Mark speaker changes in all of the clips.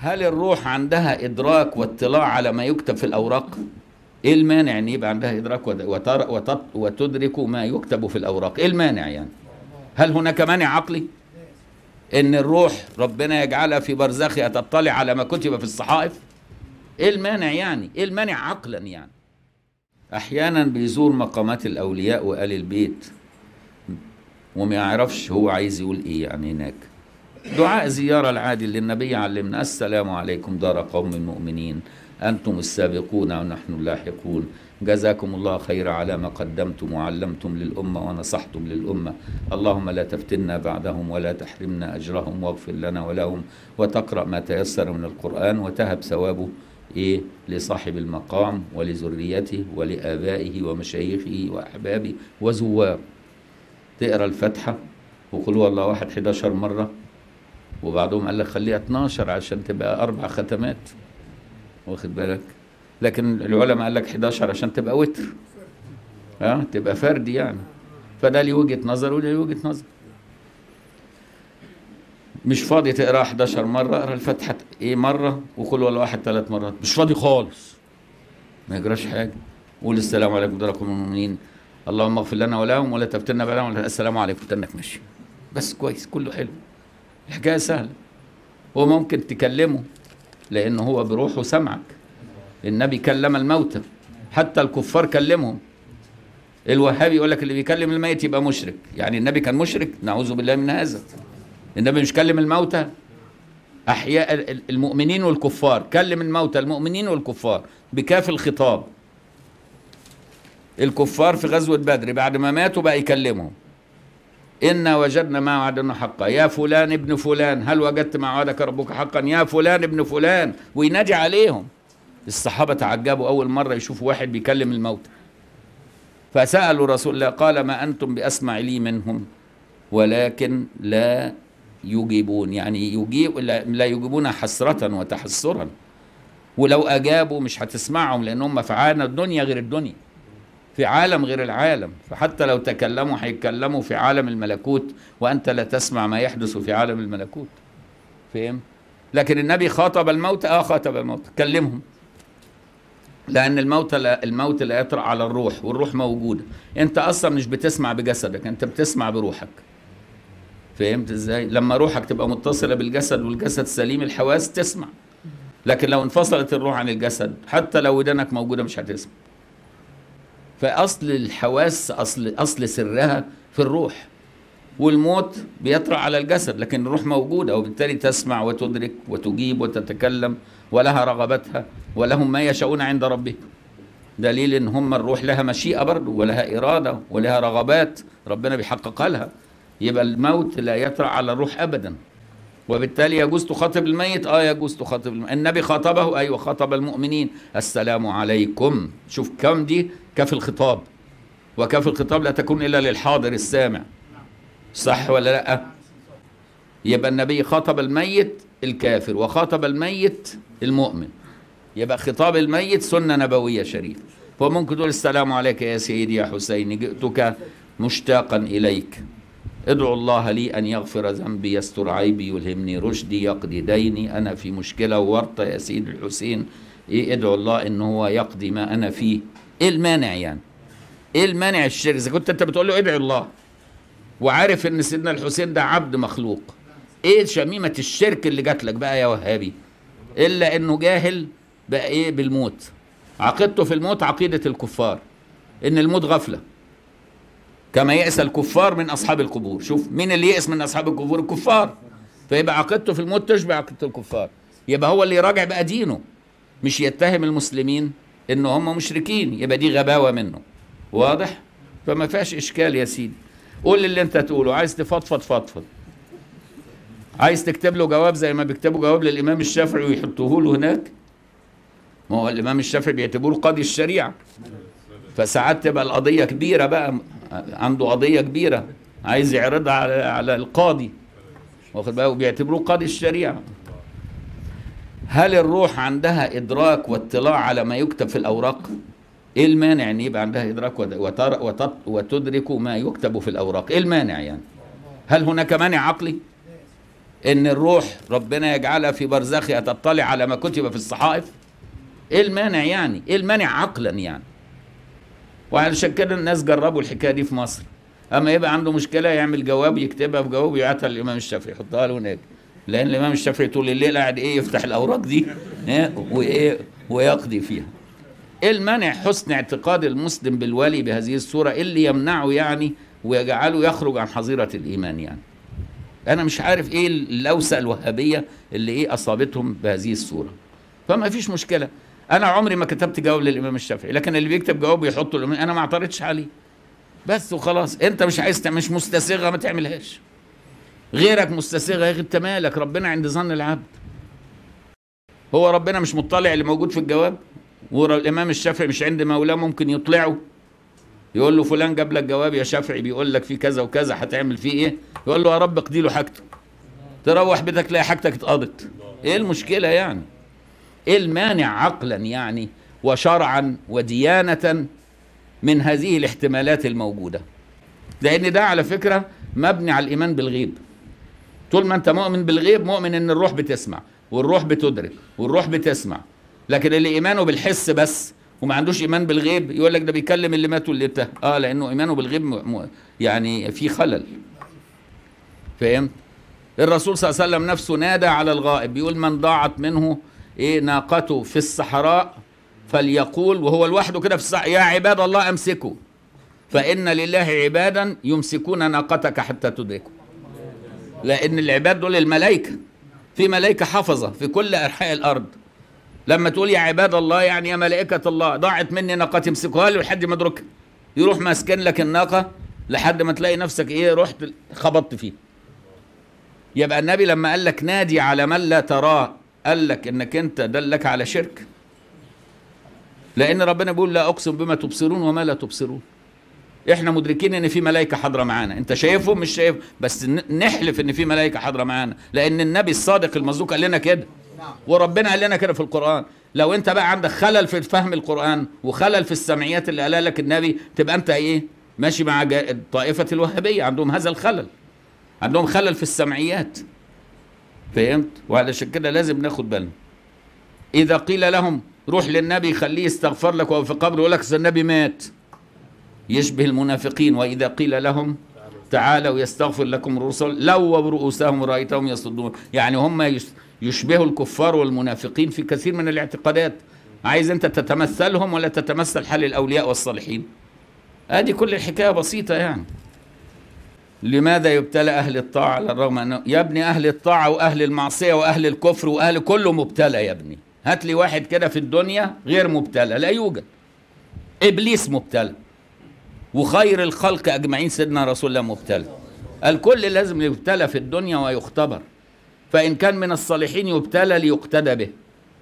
Speaker 1: هل الروح عندها ادراك واطلاع على ما يكتب في الاوراق ايه المانع ان يبقى عندها ادراك وت- وتر- وتط- وتدرك ما يكتب في الاوراق ايه المانع يعني هل هناك مانع عقلي ان الروح ربنا يجعلها في برزخها تطلع على ما كتب في الصحائف ايه المانع يعني ايه المانع عقلا يعني احيانا بيزور مقامات الاولياء وآل البيت وما يعرفش هو عايز يقول ايه يعني هناك دعاء زيارة العادي اللي النبي علمنا السلام عليكم دار قوم مؤمنين أنتم السابقون ونحن اللاحقون جزاكم الله خير على ما قدمتم وعلمتم للأمة ونصحتم للأمة اللهم لا تفتنا بعدهم ولا تحرمنا أجرهم واغفر لنا ولهم وتقرأ ما تيسر من القرآن وتهب ثوابه إيه لصاحب المقام ولذريته ولآبائه ومشايخه وأحبابه وزوار تقرأ الفاتحة وقل هو الله واحد 11 مرة وبعضهم قال لك خليها 12 عشان تبقى اربع ختمات واخد بالك لكن العلماء قال لك 11 عشان تبقى وتر ها تبقى فردي يعني فده ليه وجهه نظر وده ليه وجهه نظر مش فاضي تقرا 11 مره اقرا الفاتحه ايه مره وقل ولا واحد ثلاث مرات مش فاضي خالص ما يجراش حاجه قول السلام عليكم ورحمه المؤمنين اللهم اغفر لنا ولهم ولا تفتنا بعدهم ولا السلام عليكم تنك ماشي بس كويس كله حلو الحكايه سهله هو ممكن تكلمه لان هو بروحه سمعك النبي كلم الموتى حتى الكفار كلمهم الوهابي يقول لك اللي بيكلم الميت يبقى مشرك يعني النبي كان مشرك نعوذ بالله من هذا النبي مش كلم الموتى احياء ال- ال- المؤمنين والكفار كلم الموتى المؤمنين والكفار بكاف الخطاب الكفار في غزوه بدر بعد ما ماتوا بقى يكلمهم إنا وجدنا ما وعدنا حقا يا فلان ابن فلان هل وجدت ما وعدك ربك حقا يا فلان ابن فلان وينادي عليهم الصحابة تعجبوا أول مرة يشوفوا واحد بيكلم الموت فسألوا رسول الله قال ما أنتم بأسمع لي منهم ولكن لا يجيبون يعني يجيب لا لا يجيبون حسرة وتحسرا ولو أجابوا مش هتسمعهم لأنهم في عالم الدنيا غير الدنيا في عالم غير العالم فحتى لو تكلموا هيتكلموا في عالم الملكوت وانت لا تسمع ما يحدث في عالم الملكوت فهم لكن النبي خاطب الموت اه خاطب الموت كلمهم لان الموت لا الموت لا يطرأ على الروح والروح موجوده انت اصلا مش بتسمع بجسدك انت بتسمع بروحك فهمت ازاي لما روحك تبقى متصله بالجسد والجسد سليم الحواس تسمع لكن لو انفصلت الروح عن الجسد حتى لو ودانك موجوده مش هتسمع فاصل الحواس اصل اصل سرها في الروح والموت بيطرأ على الجسد لكن الروح موجوده وبالتالي تسمع وتدرك وتجيب وتتكلم ولها رغبتها ولهم ما يشاءون عند ربهم دليل ان هم الروح لها مشيئه برضه ولها اراده ولها رغبات ربنا بيحققها لها يبقى الموت لا يطرأ على الروح ابدا وبالتالي يجوز تخاطب الميت اه يجوز تخاطب الميت. النبي خاطبه ايوه خاطب المؤمنين السلام عليكم شوف كم دي كف الخطاب وكف الخطاب لا تكون الا للحاضر السامع صح ولا لا يبقى النبي خاطب الميت الكافر وخاطب الميت المؤمن يبقى خطاب الميت سنة نبوية شريفة فممكن تقول السلام عليك يا سيدي يا حسين جئتك مشتاقا إليك ادعو الله لي أن يغفر ذنبي يستر عيبي يلهمني رشدي يقضي ديني أنا في مشكلة وورطة يا سيدي الحسين إيه ادعو الله إن هو يقضي ما أنا فيه إيه المانع يعني إيه المانع الشرك إذا كنت أنت بتقول له ادعي الله وعارف إن سيدنا الحسين ده عبد مخلوق إيه شميمة الشرك اللي جات لك بقى يا وهابي إلا إنه جاهل بقى إيه بالموت عقيدته في الموت عقيدة الكفار إن الموت غفلة كما يأس الكفار من أصحاب القبور شوف مين اللي يأس من أصحاب القبور الكفار فيبقى عقيدته في الموت تشبه عقيدة الكفار يبقى هو اللي يراجع بقى دينه مش يتهم المسلمين ان هم مشركين يبقى دي غباوة منه واضح فما فيهاش اشكال يا سيدي قول اللي انت تقوله عايز تفضفض فضفض عايز تكتب له جواب زي ما بيكتبوا جواب للامام الشافعي ويحطوه له هناك ما هو الامام الشافعي بيعتبروه قاضي الشريعه فساعات تبقى القضيه كبيره بقى عنده قضيه كبيره عايز يعرضها على على القاضي واخد بالك وبيعتبروه قاضي الشريعه هل الروح عندها ادراك واطلاع على ما يكتب في الاوراق ايه المانع ان يبقى عندها ادراك وت- وتر وتط وتدرك ما يكتب في الاوراق ايه المانع يعني هل هناك مانع عقلي ان الروح ربنا يجعلها في برزخها تطلع على ما كتب في الصحائف ايه المانع يعني ايه المانع عقلا يعني وعلشان كده الناس جربوا الحكايه دي في مصر اما يبقى عنده مشكله يعمل جواب يكتبها في جواب ويبعتها للامام الشافعي يحطها له هناك لان الامام الشافعي طول الليل قاعد ايه يفتح الاوراق دي إيه وايه ويقضي فيها ايه المانع حسن اعتقاد المسلم بالولي بهذه الصوره إيه اللي يمنعه يعني ويجعله يخرج عن حظيره الايمان يعني انا مش عارف ايه اللوسه الوهابيه اللي ايه اصابتهم بهذه الصوره فما فيش مشكله انا عمري ما كتبت جواب للامام الشافعي لكن اللي بيكتب جواب ويحطه الإمام انا ما اعترضش عليه بس وخلاص انت مش عايز تعمل- مش مستسيغه ما تعملهاش غيرك مستسيغه يا اخي انت مالك ربنا عند ظن العبد هو ربنا مش مطلع اللي موجود في الجواب والامام الشافعي مش عند مولاه ممكن يطلعه يقول له فلان جاب لك جواب يا شافعي بيقول لك في كذا وكذا هتعمل فيه ايه يقول له يا رب اقضي له حاجته تروح بيتك تلاقي حاجتك اتقضت ايه المشكله يعني ايه المانع عقلا يعني وشرعا وديانه من هذه الاحتمالات الموجوده لان ده على فكره مبني على الايمان بالغيب طول ما انت مؤمن بالغيب مؤمن ان الروح بتسمع والروح بتدرك والروح بتسمع لكن اللي ايمانه بالحس بس وما عندوش ايمان بالغيب يقول لك ده بيكلم اللي مات واللي انتهى اه لانه ايمانه بالغيب م... م... يعني في خلل فهمت الرسول صلى الله عليه وسلم نفسه نادى على الغائب بيقول من ضاعت منه ايه ناقته في الصحراء فليقول وهو لوحده كده في الصحراء يا عباد الله امسكوا فان لله عبادا يمسكون ناقتك حتى تدركوا لان العباد دول الملائكه في ملائكه حفظه في كل انحاء الارض لما تقول يا عباد الله يعني يا ملائكه الله ضاعت مني ناقتي امسكوها لي لحد ما ادركها يروح ماسكن لك الناقه لحد ما تلاقي نفسك ايه رحت خبطت فيه يبقى النبي لما قال لك نادي على من لا تراه قال لك انك انت دلك على شرك لان ربنا بيقول لا اقسم بما تبصرون وما لا تبصرون احنا مدركين ان في ملائكه حاضره معانا انت شايفهم مش شايف بس ن- نحلف ان في ملائكه حاضره معانا لان النبي الصادق المصدوق قال لنا كده وربنا قال لنا كده في القران لو انت بقى عندك خلل في فهم القران وخلل في السمعيات اللي قالها لك النبي تبقى انت ايه ماشي مع جا- طائفه الوهابيه عندهم هذا الخلل عندهم خلل في السمعيات فهمت وعلشان كده لازم ناخد بالنا اذا قيل لهم روح للنبي خليه يستغفر لك وهو في قبره يقول لك أصل النبي مات يشبه المنافقين واذا قيل لهم تعالوا يستغفر لكم الرسل لووا رؤوسهم رايتهم يصدون يعني هم يش- يشبهوا الكفار والمنافقين في كثير من الاعتقادات عايز انت تتمثلهم ولا تتمثل حال الاولياء والصالحين ادي كل الحكايه بسيطه يعني لماذا يبتلى اهل الطاعه على الرغم انه يا ابني اهل الطاعه واهل المعصيه واهل الكفر واهل كله مبتلى يا ابني هات لي واحد كده في الدنيا غير مبتلى لا يوجد ابليس مبتلى وخير الخلق اجمعين سيدنا رسول الله مبتلى الكل لازم يبتلى في الدنيا ويختبر فان كان من الصالحين يبتلى ليقتدى به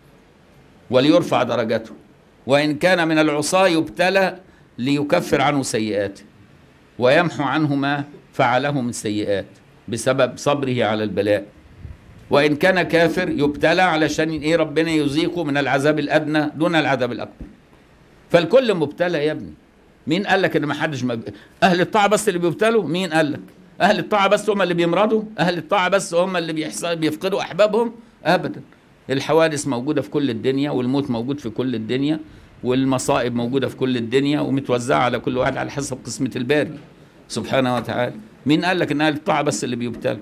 Speaker 1: وليرفع درجته وان كان من العصاه يبتلى ليكفر عنه سيئاته ويمحو عنه ما فعله من سيئات بسبب صبره على البلاء وان كان كافر يبتلى علشان ايه ربنا يذيقه من العذاب الادنى دون العذاب الاكبر فالكل مبتلى يا ابني مين قال لك ان ما حدش مب... اهل الطاعه بس اللي بيبتلوا مين قال لك اهل الطاعه بس هم اللي بيمرضوا اهل الطاعه بس هم اللي بيحصل بيفقدوا احبابهم ابدا الحوادث موجوده في كل الدنيا والموت موجود في كل الدنيا والمصائب موجوده في كل الدنيا ومتوزعه على كل واحد على حسب قسمه الباري سبحانه وتعالى مين قال لك ان اهل الطاعه بس اللي بيبتلوا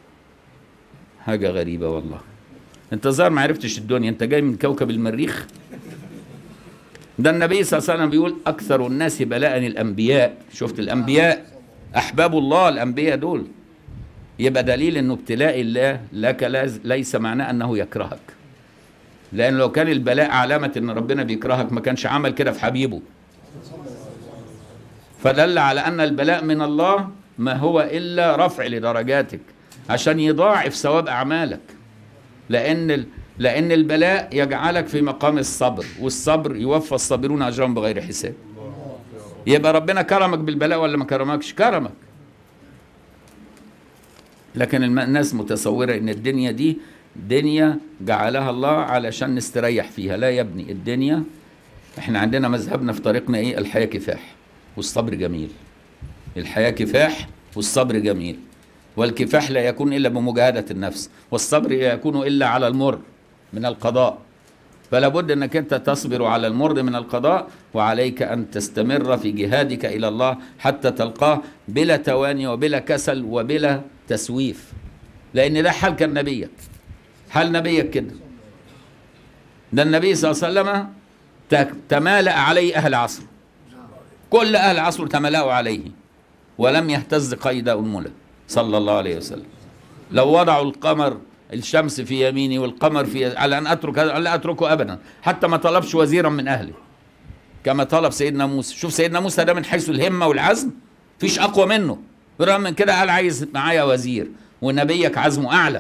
Speaker 1: حاجه غريبه والله انت ظاهر ما عرفتش الدنيا انت جاي من كوكب المريخ ده النبي صلى الله عليه وسلم بيقول اكثر الناس بلاء الانبياء شفت الانبياء احباب الله الانبياء دول يبقى دليل انه ابتلاء الله لك لاز- ليس معناه انه يكرهك لان لو كان البلاء علامه ان ربنا بيكرهك ما كانش عمل كده في حبيبه فدل على ان البلاء من الله ما هو الا رفع لدرجاتك عشان يضاعف ثواب اعمالك لان ال... لان البلاء يجعلك في مقام الصبر والصبر يوفى الصابرون اجرهم بغير حساب يبقى ربنا كرمك بالبلاء ولا ما كرمكش كرمك لكن الم- الناس متصوره ان الدنيا دي دنيا جعلها الله علشان نستريح فيها لا يا ابني الدنيا احنا عندنا مذهبنا في طريقنا ايه الحياه كفاح والصبر جميل الحياه كفاح والصبر جميل والكفاح لا يكون الا بمجاهده النفس والصبر لا يكون الا على المر من القضاء فلا بد انك انت تصبر على المر من القضاء وعليك ان تستمر في جهادك الى الله حتى تلقاه بلا تواني وبلا كسل وبلا تسويف لان ده حال كان نبيك حال نبيك كده ده النبي صلى الله عليه وسلم ت- تمالأ عليه اهل عصره كل اهل عصره تملأوا عليه ولم يهتز قيد انمله صلى الله عليه وسلم لو وضعوا القمر الشمس في يميني والقمر في على ان اترك هذا لا اتركه ابدا حتى ما طلبش وزيرا من اهله كما طلب سيدنا موسى شوف سيدنا موسى ده من حيث الهمه والعزم فيش اقوى منه برغم من كده قال عايز معايا وزير ونبيك عزمه اعلى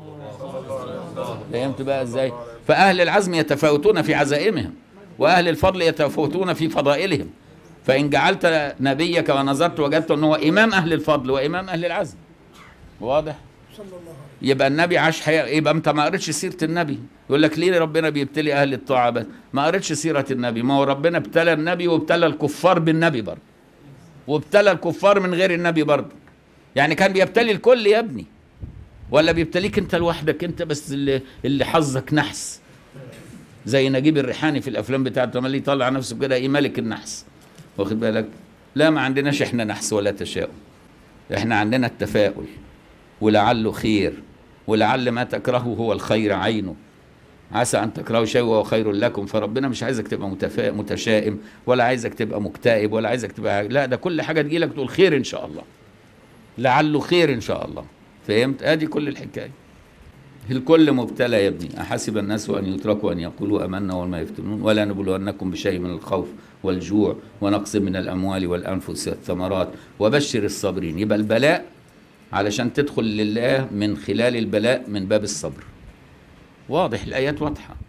Speaker 1: فهمت بقى ازاي فاهل العزم يتفاوتون في عزائمهم واهل الفضل يتفاوتون في فضائلهم فان جعلت نبيك ونظرت وجدت ان هو امام اهل الفضل وامام اهل العزم واضح يبقى النبي عاش حياة يبقى انت ما قريتش سيره النبي يقول لك ليه ربنا بيبتلي اهل الطاعه بس ما قريتش سيره النبي ما هو ربنا ابتلى النبي وابتلى الكفار بالنبي برضه وابتلى الكفار من غير النبي برضه يعني كان بيبتلي الكل يا ابني ولا بيبتليك انت لوحدك انت بس اللي, اللي حظك نحس زي نجيب الريحاني في الافلام بتاعته لما يطلع نفسه كده ايه ملك النحس واخد بالك لا ما عندناش احنا نحس ولا تشاؤم احنا عندنا التفاؤل ولعله خير ولعل ما تكرهه هو الخير عينه عسى ان تكرهوا شيء وهو خير لكم فربنا مش عايزك تبقى متفا... متشائم ولا عايزك تبقى مكتئب ولا عايزك تبقى لا ده كل حاجه تجيلك تقول خير ان شاء الله لعله خير ان شاء الله فهمت ادي كل الحكايه الكل مبتلى يا ابني أحسب الناس أن يتركوا أن يقولوا أمنا وما يفتنون ولا نبلونكم بشيء من الخوف والجوع ونقص من الأموال والأنفس والثمرات وبشر الصابرين يبقى البلاء علشان تدخل لله من خلال البلاء من باب الصبر واضح الآيات واضحة